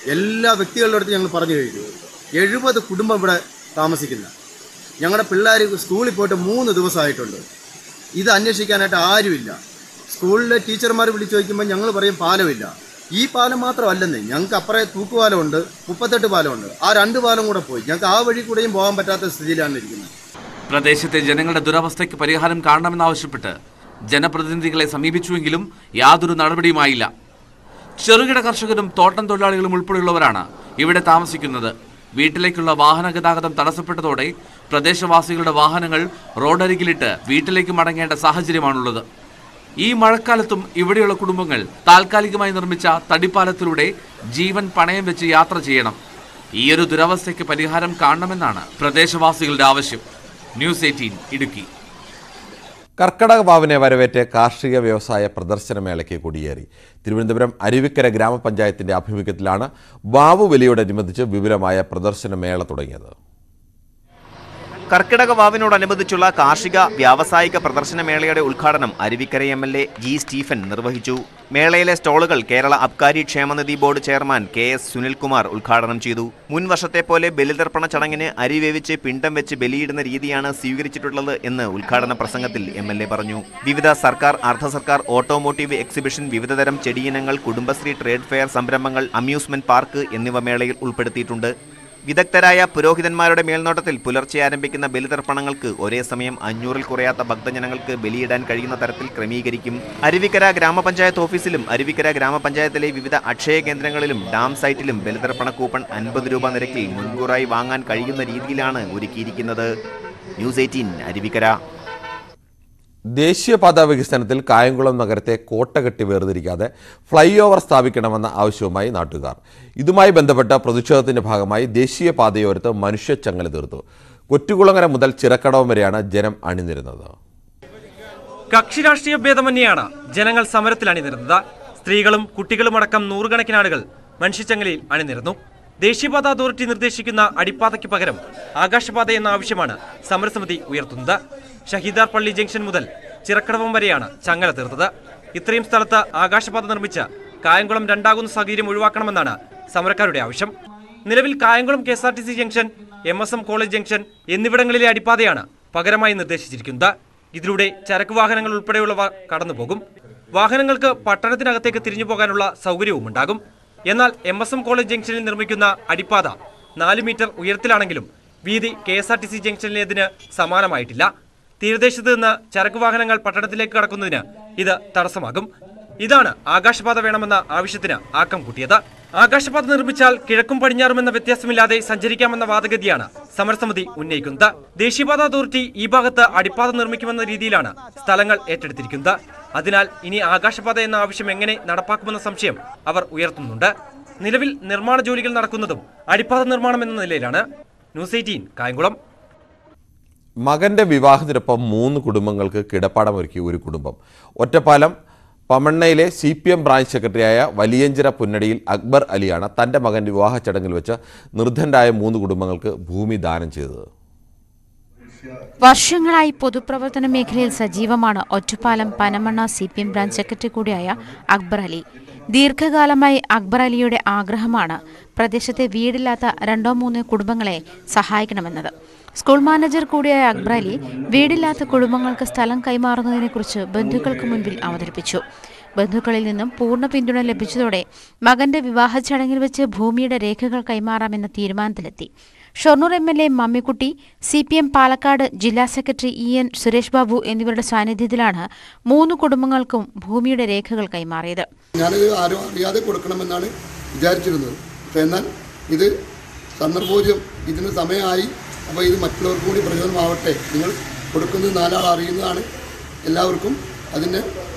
[SPEAKER 20] എല്ലാ വ്യക്തികളുടെ അടുത്ത് ഞങ്ങൾ പറഞ്ഞു കഴിഞ്ഞു എഴുപത് കുടുംബം ഇവിടെ താമസിക്കുന്ന ഞങ്ങളുടെ പിള്ളേർ സ്കൂളിൽ പോയിട്ട് മൂന്ന് ദിവസമായിട്ടുണ്ട് ഇത് അന്വേഷിക്കാനായിട്ട് ആരുമില്ല സ്കൂളിലെ ടീച്ചർമാർ വിളിച്ചു ചോദിക്കുമ്പോൾ ഞങ്ങൾ പറയും പാലമില്ല ഈ പാലം മാത്രമല്ലെന്നേ ഞങ്ങൾക്ക് അപ്പുറേ തൂക്കുപാലമുണ്ട് മുപ്പത്തെട്ട് പാലമുണ്ട് ആ രണ്ട് പാലം കൂടെ പോയി ഞങ്ങൾക്ക് ആ വഴി കൂടെയും പോകാൻ പറ്റാത്ത സ്ഥിതിയിലാണ് ഇരിക്കുന്നത്
[SPEAKER 18] പ്രദേശത്തെ ജനങ്ങളുടെ ദുരവസ്ഥയ്ക്ക് പരിഹാരം കാണണമെന്നാവശ്യപ്പെട്ട് ജനപ്രതിനിധികളെ സമീപിച്ചുവെങ്കിലും യാതൊരു നടപടിയുമായില്ല ചെറുകിട കർഷകരും തോട്ടം തൊഴിലാളികളും ഉൾപ്പെടെയുള്ളവരാണ് ഇവിടെ താമസിക്കുന്നത് വീട്ടിലേക്കുള്ള വാഹന ഗതാഗതം തടസ്സപ്പെട്ടതോടെ പ്രദേശവാസികളുടെ വാഹനങ്ങൾ റോഡരികിലിട്ട് വീട്ടിലേക്ക് മടങ്ങേണ്ട സാഹചര്യമാണുള്ളത് ഈ മഴക്കാലത്തും ഇവിടെയുള്ള കുടുംബങ്ങൾ താൽക്കാലികമായി നിർമ്മിച്ച തടിപ്പാലത്തിലൂടെ ജീവൻ പണയം വെച്ച് യാത്ര ചെയ്യണം ഈയൊരു ദുരവസ്ഥയ്ക്ക് പരിഹാരം കാണണമെന്നാണ് പ്രദേശവാസികളുടെ ആവശ്യം ന്യൂസ് എയ്റ്റീൻ ഇടുക്കി
[SPEAKER 1] കർക്കടക വാവിനെ വരവേറ്റ് കാർഷിക വ്യവസായ പ്രദർശനമേളയ്ക്ക് കൊടിയേറി തിരുവനന്തപുരം അരുവിക്കര ഗ്രാമപഞ്ചായത്തിന്റെ ആഭിമുഖ്യത്തിലാണ് വാവു ബലിയോടനുബന്ധിച്ച് വിപുലമായ പ്രദർശനമേള തുടങ്ങിയത്
[SPEAKER 8] കർക്കിടക വാവിനോടനുബന്ധിച്ചുള്ള കാർഷിക വ്യാവസായിക പ്രദർശന മേളയുടെ ഉദ്ഘാടനം Aruvikkara M L A G Stephen നിർവഹിച്ചു മേളയിലെ സ്റ്റോളുകൾ കേരള അബ്കാരി ക്ഷേമനിധി board chairman K S Sunilkumar ഉദ്ഘാടനം ചെയ്തു മുൻ വർഷത്തെ പോലെ ബലിതർപ്പണ ചടങ്ങിന് അരി വേവിച്ച് പിണ്ടം വെച്ച് ബലിയിടുന്ന രീതിയാണ് സ്വീകരിച്ചിട്ടുള്ളത് എന്ന് ഉദ്ഘാടന പ്രസംഗത്തിൽ എം എൽ എ പറഞ്ഞു വിവിധ സർക്കാർ അർദ്ധ സർക്കാർ ഓട്ടോമോട്ടീവ് എക്സിബിഷൻ വിവിധതരം ചെടിയിനങ്ങൾ കുടുംബശ്രീ ട്രേഡ് ഫെയർ സംരംഭങ്ങൾ അമ്യൂസ്മെന്റ് പാർക്ക് എന്നിവ മേളയിൽ ഉൾപ്പെടുത്തിയിട്ടുണ്ട് വിദഗ്ധരായ പുരോഹിതന്മാരുടെ മേൽനോട്ടത്തിൽ പുലർച്ചെ ആരംഭിക്കുന്ന ബലിതർപ്പണങ്ങൾക്ക് ഒരേ സമയം അഞ്ഞൂറിൽ കുറയാത്ത ഭക്തജനങ്ങൾക്ക് ബലിയിടാൻ കഴിയുന്ന തരത്തിൽ ക്രമീകരിക്കും അരുവിക്കര ഗ്രാമപഞ്ചായത്ത് ഓഫീസിലും അരുവിക്കര ഗ്രാമപഞ്ചായത്തിലെ വിവിധ അക്ഷയ കേന്ദ്രങ്ങളിലും ഡാം സൈറ്റിലും ബലിതർപ്പണ കൂപ്പൺ അൻപത് രൂപ നിരക്കിൽ മുൻകൂറായി വാങ്ങാൻ കഴിയുന്ന രീതിയിലാണ് ഒരുക്കിയിരിക്കുന്നത് ന്യൂസ് എയ്റ്റീൻ അരുവിക്കര
[SPEAKER 1] ദേശീയപാത വികസനത്തിൽ കായംകുളം നഗരത്തെ കോട്ട കെട്ടി വേർതിരിക്കാതെ ഫ്ലൈ ഓവർ സ്ഥാപിക്കണമെന്ന ആവശ്യവുമായി നാട്ടുകാർ ഇതുമായി ബന്ധപ്പെട്ട പ്രതിഷേധത്തിന്റെ ഭാഗമായി ദേശീയപാതയോരത്ത് മനുഷ്യച്ചങ്ങല തീർത്തു കൊറ്റുകുളങ്ങര മുതൽ ചിറക്കടവം വരെയാണ് ജനം അണിനിരുന്നത്
[SPEAKER 12] കക്ഷി രാഷ്ട്രീയ ഭേദമന്യെയാണ് ജനങ്ങൾ സമരത്തിൽ അണിനിരുന്നത് സ്ത്രീകളും കുട്ടികളുമടക്കം നൂറുകണക്കിന് ആളുകൾ മനുഷ്യച്ചങ്ങലയിൽ അണിനിരന്നു ദേശീയപാത അതോറിറ്റി നിർദ്ദേശിക്കുന്ന അടിപ്പാതയ്ക്ക് പകരം ആകാശപാത എന്ന ആവശ്യമാണ് സമരസമിതി ഉയർത്തുന്നത് ഷഹീദാർ പള്ളി ജംഗ്ഷൻ മുതൽ ചിറക്കടവം വരെയാണ് ചങ്ങല തീർത്തത് ഇത്രയും സ്ഥലത്ത് ആകാശപാത നിർമ്മിച്ച് കായംകുളം രണ്ടാകുന്ന സാഹചര്യം ഒഴിവാക്കണമെന്നാണ് സമരക്കാരുടെ ആവശ്യം നിലവിൽ Kayamkulam K S R T C junction M S M college junction എന്നിവിടങ്ങളിലെ അടിപ്പാതയാണ് പകരമായി നിർദ്ദേശിച്ചിരിക്കുന്നത് ഇതിലൂടെ ചരക്ക് വാഹനങ്ങൾ ഉൾപ്പെടെയുള്ളവ കടന്നുപോകും വാഹനങ്ങൾക്ക് പട്ടണത്തിനകത്തേക്ക് തിരിഞ്ഞു പോകാനുള്ള സൗകര്യവും ഉണ്ടാകും എന്നാൽ എം എസ് എം കോളേജ് ജംഗ്ഷനിൽ നിർമ്മിക്കുന്ന അടിപ്പാത നാല് മീറ്റർ ഉയരത്തിലാണെങ്കിലും വീതി K S R T C ജംഗ്ഷനിലേതിന് സമാനമായിട്ടില്ല തീരദേശത്ത് നിന്ന് ചരക്ക് വാഹനങ്ങൾ പട്ടണത്തിലേക്ക് കടക്കുന്നതിന് ഇത് തടസ്സമാകും ഇതാണ് ആകാശപാത വേണമെന്ന ആവശ്യത്തിന് ആക്കം കൂട്ടിയത് ആകാശപാത നിർമ്മിച്ചാൽ കിഴക്കും പടിഞ്ഞാറും എന്ന വ്യത്യാസമില്ലാതെ സഞ്ചരിക്കാമെന്ന വാദഗതിയാണ് സമരസമിതി ഉന്നയിക്കുന്നത് ദേശീയപാത അതോറിറ്റി ഈ ഭാഗത്ത് അടിപ്പാത നിർമ്മിക്കുമെന്ന രീതിയിലാണ് സ്ഥലങ്ങൾ ഏറ്റെടുത്തിരിക്കുന്നത് അതിനാൽ ഇനി ആകാശപാത എന്ന ആവശ്യം എങ്ങനെ നടപ്പാക്കുമെന്ന സംശയം അവർ ഉയർത്തുന്നുണ്ട് നിലവിൽ നിർമ്മാണ ജോലികൾ നടക്കുന്നതും അടിപ്പാത നിർമ്മാണം എന്ന നിലയിലാണ് ന്യൂസ് എയ്റ്റീൻ കായംകുളം
[SPEAKER 1] മകന്റെ വിവാഹത്തിനൊപ്പം മൂന്ന് കുടുംബങ്ങൾക്ക് കിടപ്പാടമൊരുക്കി ഒരു കുടുംബം ഒറ്റപ്പാലം പമണ്ണയിലെ സി പി എം ബ്രാഞ്ച് സെക്രട്ടറിയായ വലിയഞ്ചിറ പുന്നടിയിൽ അക്ബർ അലിയാണ് തന്റെ മകന്റെ വിവാഹ ചടങ്ങിൽ വെച്ച് നിർദ്ധനരായ മൂന്ന് കുടുംബങ്ങൾക്ക് ഭൂമി ദാനം ചെയ്തത്
[SPEAKER 21] വർഷങ്ങളായി പൊതുപ്രവർത്തന മേഖലയിൽ സജീവമാണ് Ottapalam Panamanna C P M branch secretary കൂടിയായ അക്ബർ അലി ദീർഘകാലമായി അക്ബർ അലിയുടെ ആഗ്രഹമാണ് പ്രദേശത്തെ വീടില്ലാത്ത രണ്ടോ മൂന്നോ കുടുംബങ്ങളെ സഹായിക്കണമെന്നത് സ്കൂൾ മാനേജർ കൂടിയായ അക്ബർ അലി വീടില്ലാത്ത കുടുംബങ്ങൾക്ക് സ്ഥലം കൈമാറുന്നതിനെക്കുറിച്ച് ബന്ധുക്കൾക്ക് മുൻപിൽ അവതരിപ്പിച്ചു ബന്ധുക്കളിൽ നിന്നും പൂർണ്ണ പിന്തുണ ലഭിച്ചതോടെ മകന്റെ വിവാഹ ചടങ്ങിൽ വെച്ച് ഭൂമിയുടെ രേഖകൾ കൈമാറാമെന്ന തീരുമാനത്തിലെത്തി Shoranur M L A Mammikutty C P M Palakkad ജില്ലാ secretary E N Suresh Babu എന്നിവരുടെ സാന്നിധ്യത്തിലാണ് മൂന്ന് കുടുംബങ്ങൾക്കും ഭൂമിയുടെ രേഖകൾ കൈമാറിയത്
[SPEAKER 22] ഞാനിത് ആരും അറിയാതെ കൊടുക്കണമെന്നാണ് വിചാരിച്ചിരുന്നത് പക്ഷേ എന്നാൽ ഇത് സന്ദർഭോചം ഇതിന് സമയമായി അപ്പോൾ ഇത് മറ്റുള്ളവർക്കും കൂടി പ്രചോദനമാവട്ടെ നിങ്ങൾ കൊടുക്കുന്നത് നാലാൾ അറിയുന്നതാണ് എല്ലാവർക്കും അതിന്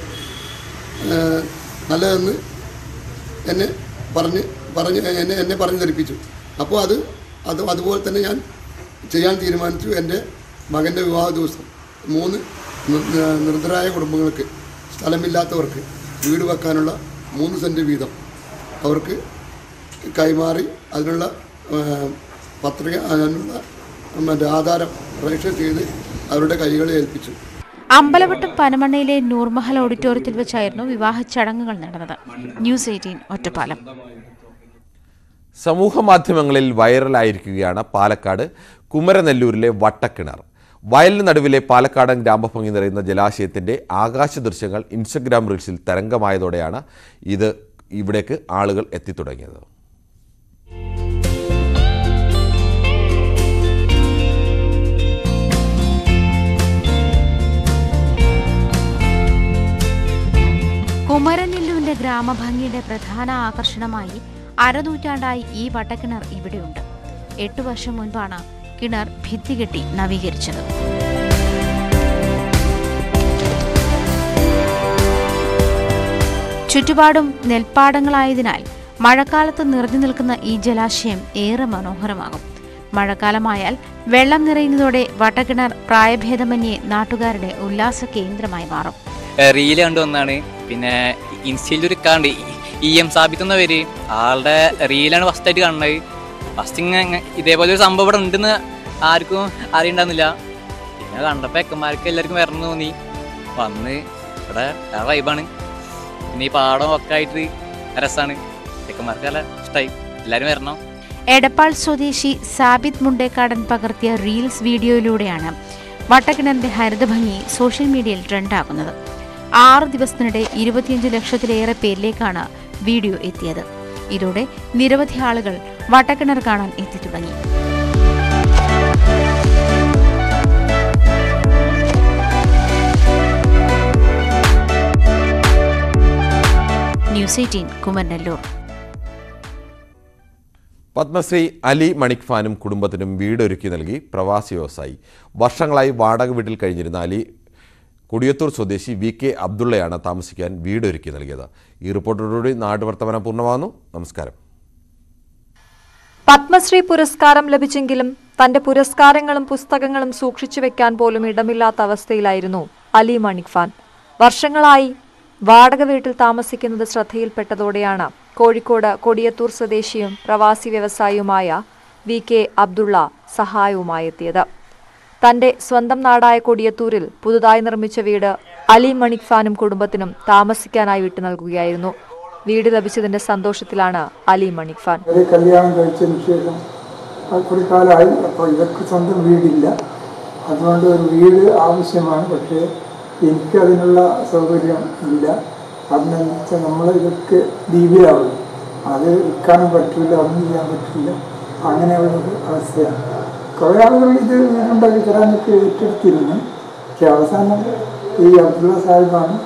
[SPEAKER 22] ഏഹ്, നല്ലതെന്ന് എന്നെ പറഞ്ഞ് പറഞ്ഞ് എന്നെ എന്നെ പറഞ്ഞു ധരിപ്പിച്ചു അപ്പോൾ അത് അത് അതുപോലെ തന്നെ ഞാൻ ചെയ്യാൻ തീരുമാനിച്ചു എൻ്റെ മകൻ്റെ വിവാഹ ദിവസം മൂന്ന് നിർ- നിർദ്ധരായ കുടുംബങ്ങൾക്ക് സ്ഥലമില്ലാത്തവർക്ക് വീട് വെക്കാനുള്ള മൂന്ന് സെൻറ്റ് വീതം അവർക്ക് കൈമാറി അതിനുള്ള ഏഹ്, പത്രിക അതിനുള്ള മറ്റേ ആധാരം രജിസ്റ്റർ ചെയ്ത് അവരുടെ കൈകളിൽ ഏൽപ്പിച്ചു
[SPEAKER 21] അമ്പലവട്ടം പനമണ്ണയിലെ നൂർമഹൽ ഓഡിറ്റോറിയത്തിൽ വെച്ചായിരുന്നു വിവാഹ ചടങ്ങുകൾ നടന്നത് ന്യൂസ് എയ്റ്റീൻ ഒറ്റപ്പാലം
[SPEAKER 1] സമൂഹ മാധ്യമങ്ങളിൽ വൈറലായിരിക്കുകയാണ് പാലക്കാട് കുമരനെല്ലൂരിലെ വട്ടക്കിണർ വയലിന് നടുവിലെ പാലക്കാടൻ ഗ്രാമഭംഗി നിറയുന്ന ജലാശയത്തിന്റെ ആകാശ ദൃശ്യങ്ങൾ ഇൻസ്റ്റഗ്രാം റീൽസിൽ തരംഗമായതോടെയാണ് ഇത് ഇവിടേക്ക് ആളുകൾ എത്തിത്തുടങ്ങിയത്
[SPEAKER 21] കുമരനെല്ലുവിന്റെ ഗ്രാമഭംഗിയുടെ പ്രധാന ആകർഷണമായി അരനൂറ്റാണ്ടായി ഈ വട്ടക്കിണർ ഇവിടെയുണ്ട് എട്ടു വർഷം മുൻപാണ് കിണർ ഭിത്തികെട്ടി നവീകരിച്ചത് ചുറ്റുപാടും നെൽപ്പാടങ്ങളായതിനാൽ മഴക്കാലത്ത് നിറഞ്ഞു നിൽക്കുന്ന ഈ ജലാശയം ഏറെ മനോഹരമാകും മഴക്കാലമായാൽ വെള്ളം നിറയുന്നതോടെ വട്ടക്കിണർ പ്രായഭേദമന്യേ നാട്ടുകാരുടെ ഉല്ലാസ കേന്ദ്രമായി മാറും
[SPEAKER 2] റീല് കണ്ടു വന്നാണ് പിന്നെ ഇൻസ്റ്റയിൽ ഒരു കാണ്ട് ഇ എം സാബിത്ത് എന്ന പേര് ആളുടെ റീലാണ് ഫസ്റ്റ് ആയിട്ട് കാണുന്നത് ഫസ്റ്റ് ഇങ്ങനെ ഇതേപോലെ ഒരു സംഭവം ഇവിടെ ഉണ്ടെന്ന് ആർക്കും അറിയണ്ടായിരുന്നില്ല പിന്നെ കണ്ടപ്പോൾ എക്കന്മാർക്ക് എല്ലാവർക്കും വരണം എന്ന് തോന്നി വന്ന് ഇവിടെ വേറെ വൈബാണ് പിന്നെ ഈ പാടം ഒക്കെ ആയിട്ട് രസമാണ് എക്കന്മാർക്ക് നല്ല ഇഷ്ടമായി എല്ലാവരും വരണം
[SPEAKER 21] എടപ്പാൾ സ്വദേശി സാബിത് മുണ്ടേക്കാടൻ പകർത്തിയ റീൽസ് വീഡിയോയിലൂടെയാണ് വട്ടക്കിണറിന്റെ ഹരിതഭംഗി സോഷ്യൽ മീഡിയയിൽ ട്രെൻഡാകുന്നത് ആറ് ദിവസത്തിനിടെ ഇരുപത്തിയഞ്ച് ലക്ഷത്തിലേറെ പേരിലേക്കാണ് വീഡിയോ എത്തിയത് ഇതോടെ നിരവധി ആളുകൾ വട്ടക്കിണർ കാണാൻ എത്തിത്തുടങ്ങി ന്യൂസ് എയ്റ്റീൻ കുമരനെല്ലൂർ
[SPEAKER 1] പത്മശ്രീ അലി മണിക് ഖാനും കുടുംബത്തിനും വീടൊരുക്കി നൽകി പ്രവാസി വ്യവസായി വർഷങ്ങളായി വാടക വീട്ടിൽ കഴിഞ്ഞിരുന്ന അലി കൊടിയത്തൂർ സ്വദേശി വി കെ അബ്ദുള്ളയാണ് താമസിക്കാൻ വീടൊരുക്കി നൽകിയത് ഈ റിപ്പോർട്ടോടുകൂടി നാട്ടുവർത്തമാനം പൂർണ്ണമാകുന്നു നമസ്കാരം
[SPEAKER 10] പത്മശ്രീ പുരസ്കാരം ലഭിച്ചെങ്കിലും തന്റെ പുരസ്കാരങ്ങളും പുസ്തകങ്ങളും സൂക്ഷിച്ചു വെക്കാൻ പോലും ഇടമില്ലാത്ത അവസ്ഥയിലായിരുന്നു അലി മണിക് ഖാൻ വർഷങ്ങളായി വാടക വീട്ടിൽ താമസിക്കുന്നത് ശ്രദ്ധയിൽപ്പെട്ടതോടെയാണ് കോഴിക്കോട് കൊടിയത്തൂർ സ്വദേശിയും പ്രവാസി വ്യവസായിയുമായ വി കെ അബ്ദുള്ള സഹായവുമായി എത്തിയത് തന്റെ സ്വന്തം നാടായ കൊടിയത്തൂരിൽ പുതുതായി നിർമ്മിച്ച വീട് അലി മണിക് ഖാനും കുടുംബത്തിനും താമസിക്കാനായി വിട്ടു നൽകുകയായിരുന്നു വീട് ലഭിച്ചതിന്റെ സന്തോഷത്തിലാണ് അലി മണിക് ഖാൻ
[SPEAKER 3] ഒരു കല്യാണം കഴിച്ചതിന് ശേഷം അത് കുറേ കാലമായി അപ്പോൾ ഇവർക്ക് സ്വന്തം വീടില്ല അതുകൊണ്ട് ഒരു വീട് ആവശ്യമാണ് പക്ഷേ എനിക്ക് അതിനുള്ള സൗകര്യം ഇല്ല കാരണം എന്താ വെച്ചാൽ നമ്മൾ ഇതൊക്കെ ദ്വീപിലാവുള്ളൂ അത് വിൽക്കാനും പറ്റില്ല ഒന്നും ചെയ്യാൻ പറ്റില്ല അങ്ങനെയുള്ളൊരു അവസ്ഥയാണ് കുറേ ആളുകൾ ഇത് വീടുണ്ടാക്കി തരാനൊക്കെ ഏറ്റെടുത്തിരുന്നു പക്ഷെ അവസാനം ഈ അബ്ദുള്ള സാഹിബാണ്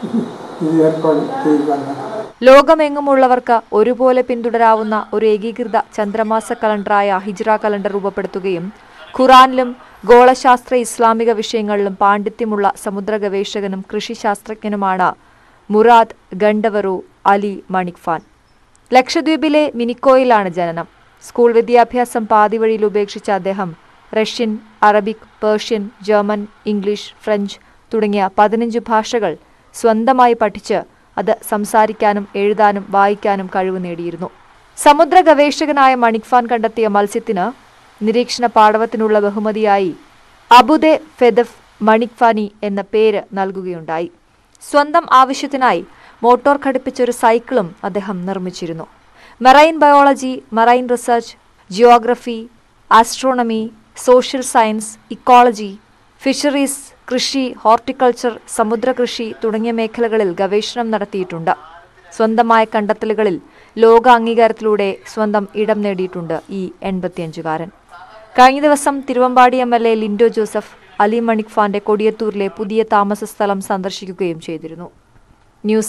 [SPEAKER 3] ഇത് ഏർപ്പാട് ചെയ്തു തന്നത്
[SPEAKER 10] ലോകമെങ്ങുമുള്ളവർക്ക് ഒരുപോലെ പിന്തുടരാവുന്ന ഒരു ഏകീകൃത ചന്ദ്രമാസ കലണ്ടറായ ഹിജ്റ കലണ്ടർ രൂപപ്പെടുത്തുകയും ഖുറാനിലും ഗോളശാസ്ത്ര ഇസ്ലാമിക വിഷയങ്ങളിലും പാണ്ഡിത്യമുള്ള സമുദ്ര ഗവേഷകനും കൃഷിശാസ്ത്രജ്ഞനുമാണ് മുറാദ് ഗണ്ടവറു അലി മണിക് ഖാൻ ലക്ഷദ്വീപിലെ മിനിക്കോയിലാണ് ജനനം സ്കൂൾ വിദ്യാഭ്യാസം പാതിവഴിയിൽ ഉപേക്ഷിച്ച അദ്ദേഹം Russian Arabic Persian German English French തുടങ്ങിയ പതിനഞ്ച് ഭാഷകൾ സ്വന്തമായി പഠിച്ച് അത് സംസാരിക്കാനും എഴുതാനും വായിക്കാനും കഴിവ് നേടിയിരുന്നു സമുദ്ര ഗവേഷകനായ മണിക് ഖാൻ കണ്ടെത്തിയ മത്സ്യത്തിന് നിരീക്ഷണ പാടവത്തിനുള്ള ബഹുമതിയായി അബുദെ ഫെദഫ് മണിക് ഫാനി എന്ന പേര് നൽകുകയുണ്ടായി സ്വന്തം ആവശ്യത്തിനായി മോട്ടോർ ഘടിപ്പിച്ചൊരു സൈക്കിളും അദ്ദേഹം നിർമ്മിച്ചിരുന്നു marine biology marine research geography astronomy social science ecology fisheries കൃഷി ഹോർട്ടിക്കൾച്ചർ സമുദ്രകൃഷി തുടങ്ങിയ മേഖലകളിൽ ഗവേഷണം നടത്തിയിട്ടുണ്ട് സ്വന്തമായ കണ്ടെത്തലുകളിൽ ലോക അംഗീകാരത്തിലൂടെ സ്വന്തം ഇടം നേടിയിട്ടുണ്ട് ഈ എൺപത്തിയഞ്ചുകാരൻ കഴിഞ്ഞ ദിവസം Thiruvambady M L A Lindo Joseph Ali Manik ഖാന്റെ കൊടിയത്തൂരിലെ പുതിയ താമസ സ്ഥലം സന്ദർശിക്കുകയും ചെയ്തിരുന്നു ന്യൂസ്